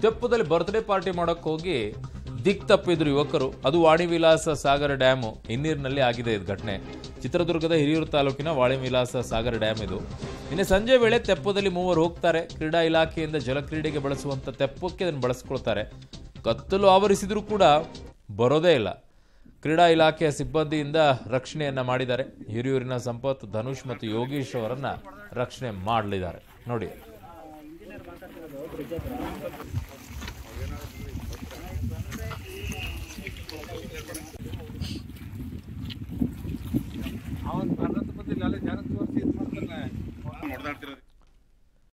ತೆಪ್ಪದಲ್ಲಿ birthday party ಮಾಡೋಕ್ಕೆ ಹೋಗಿ ದಿಕ್ ತಪ್ಪಿದ್ರು ಯುವಕರು ಅದು ವಾಣಿ ವಿಲಾಸ ಸಾಗರ ಡ್ಯಾಮು ಹಿನ್ನೀರಿನಲ್ಲಿ ಆಗಿದೆ ಇದು ಘಟನೆ ಚಿತ್ರದುರ್ಗದ ಹಿರಿಯೂರು ತಾಲೂಕಿನ ವಾಣಿ ವಿಲಾಸ ಸಾಗರ ಡ್ಯಾಮ್ ಇದು ನಿನ್ನೆ ಸಂಜೆ ವೇಳೆ ತೆಪ್ಪದಲ್ಲಿ ಮೂವರು ಹೋಗ್ತಾರೆ ಕ್ರೀಡಾ ಇಲಾಖೆಯಿಂದ ಜಲಕ್ರೀಡೆಗೆ ಬಳಸುವಂತ ತೆಪ್ಪಕ್ಕೆ ಅದನ್ನು ಬಳಸ್ಕೊಳ್ತಾರೆ ಕತ್ತಲು ಆವರಿಸಿದ್ರು ಕೂಡ ಬರೋದೇ ಇಲ್ಲ ಕ್ರೀಡಾ ಇಲಾಖೆಯ ಸಿಬ್ಬಂದಿಯಿಂದ ರಕ್ಷಣೆಯನ್ನ ಮಾಡಿದ್ದಾರೆ ಹಿರಿಯೂರಿನ ಸಂಪತ್ ಧನುಷ್ ಮತ್ತು ಯೋಗೀಶ್ ಅವರನ್ನ ರಕ್ಷಣೆ ಮಾಡಲಿದ್ದಾರೆ ನೋಡಿ